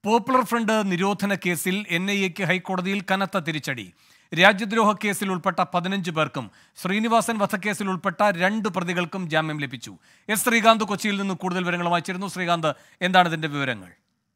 popular front നിരോധന കേസിൽ N I എക്ക് ഹൈക്കോടതിയിൽ കനത്ത തിരിച്ചടി രാജ്യദ്രോഹ കേസിൽ ഉൾപ്പെട്ട പതിനഞ്ച് പേർക്കും ശ്രീനിവാസൻ വധക്കേസിൽ ഉൾപ്പെട്ട രണ്ട് പ്രതികൾക്കും ജാമ്യം ലഭിച്ചു എസ് ശ്രീകാന്ത് കൊച്ചിയിൽ നിന്ന് കൂടുതൽ വിവരങ്ങളുമായി ചേരുന്നു ശ്രീകാന്ത് എന്താണ് ഇതിന്റെ വിവരങ്ങൾ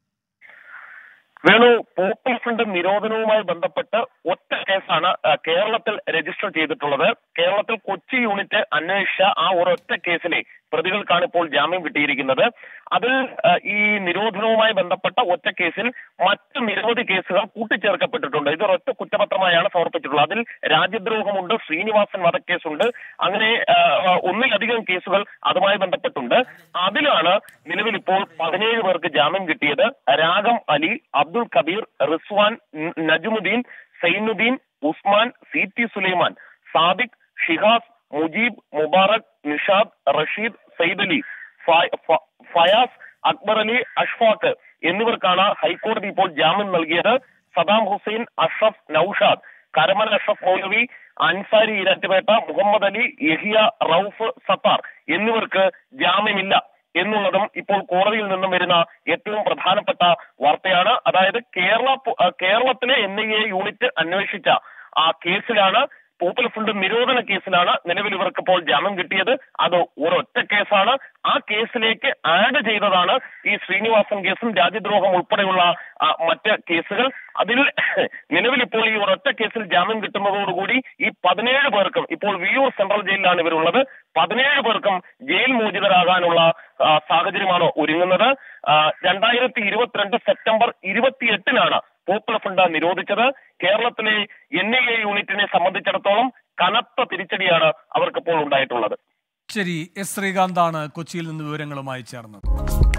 വേണു പോപ്പുലർ ഫ്രണ്ട് നിരോധനവുമായി ബന്ധപ്പെട്ട് ഒറ്റ കേസാണ് ആ, കേരളത്തിൽ രജിസ്റ്റർ ചെയ്തിട്ടുള്ളത് കേരളത്തിൽ കൊച്ചി യൂണിറ്റ് അന്വേഷിച്ച ആ ഒരൊറ്റ കേസിലെ പ്രതികൾക്കാണ് ഇപ്പോൾ ജാമ്യം കിട്ടിയിരിക്കുന്നത് അതിൽ ആ, ഈ നിരോധനവുമായി ബന്ധപ്പെട്ട ഒറ്റ കേസിൽ മറ്റ് നിരവധി കേസുകൾ കൂട്ടിച്ചേർക്കപ്പെട്ടിട്ടുണ്ട് ഇത് ഒറ്റ കുറ്റപത്രമായാണ് സമർപ്പിച്ചിട്ടുള്ളത് അതിൽ രാജ്യദ്രോഹമുണ്ട് ശ്രീനിവാസൻ വധക്കേസുണ്ട് അങ്ങനെ ആ, ആ, ഒന്നിലധികം കേസുകൾ അതുമായി ബന്ധപ്പെട്ടുണ്ട് അതിലാണ് നിലവിൽ ഇപ്പോൾ പതിനേഴ് പേർക്ക് ജാമ്യം കിട്ടിയത് രാഗം അലി അബ്ദുൾ കബീർ റിസ്വാൻ ന- നജുമുദ്ദീൻ സൈനുദ്ദീൻ ഉസ്മാൻ സി ടി സുലൈമാൻ സാദിഖ് ഷിഹാസ് മുജീബ് മുബാറക് നിഷാദ് റഷീദ് സൈദ് അലി ഫ- ഫ- ഫയാസ് അക്ബർ അലി അഷ്ഫാഖ് എന്നിവർക്കാണ് ഹൈക്കോടതി ഇപ്പോൾ ജാമ്യം നൽകിയത് സദാം ഹുസൈൻ അഷ്റഫ് നൌഷാദ് കരമൽ അഷ്റഫ് മൗലവി അൻസാരി ഇരറ്റുപേട്ട മുഹമ്മദ് അലി യഹിയ റൌഫ് സത്താർ എന്നിവർക്ക് ജാമ്യമില്ല എന്നുള്ളതും ഇപ്പോൾ കോടതിയിൽ നിന്നും വരുന്ന ഏറ്റവും പ്രധാനപ്പെട്ട വാർത്തയാണ് അതായത് കേരള പോ- ആ, കേരളത്തിലെ എൻ ഐ എ യൂണിറ്റ് അന്വേഷിച്ച ആ കേസിലാണ് പോപ്പുലർ ഫ്രണ്ട് നിരോധന കേസിലാണ് നിലവിൽ ഇവർക്ക് ഇപ്പോൾ ജാമ്യം കിട്ടിയത് അത് ഒരൊറ്റ കേസാണ് ആ കേസിലേക്ക് ആഡ് ചെയ്തതാണ് ഈ ശ്രീനിവാസൻ കേസും രാജ്യദ്രോഹം ഉൾപ്പെടെയുള്ള ആ, മറ്റ് കേസുകൾ അതിൽ നിലവിൽ ഇപ്പോൾ ഈ ഒരൊറ്റ കേസിൽ ജാമ്യം കിട്ടുന്നതോടുകൂടി ഈ പതിനേഴ് പേർക്കും ഇപ്പോൾ വിയൂർ സെൻട്രൽ ജയിലിലാണ് ഇവരുള്ളത് പതിനേഴ് പേർക്കും ജയിൽ മോചിതരാകാനുള്ള ആ, സാഹചര്യമാണ് ഒരുങ്ങുന്നത് ആ, രണ്ടായിരത്തി ഇരുപത്തിരണ്ട് സെപ്റ്റംബർ ഇരുപത്തിയെട്ടിനാണ് പോപ്പുലർ ഫ്രണ്ട് നിരോധിച്ചത് കേരളത്തിലെ എൻ ഐ എ യൂണിറ്റിനെ സംബന്ധിച്ചിടത്തോളം കനത്ത തിരിച്ചടിയാണ് അവർക്കിപ്പോൾ ഉണ്ടായിട്ടുള്ളത് ശരി എസ് ശ്രീകാന്താണ് കൊച്ചിയിൽ നിന്ന് വിവരങ്ങളുമായി ചേർന്നത്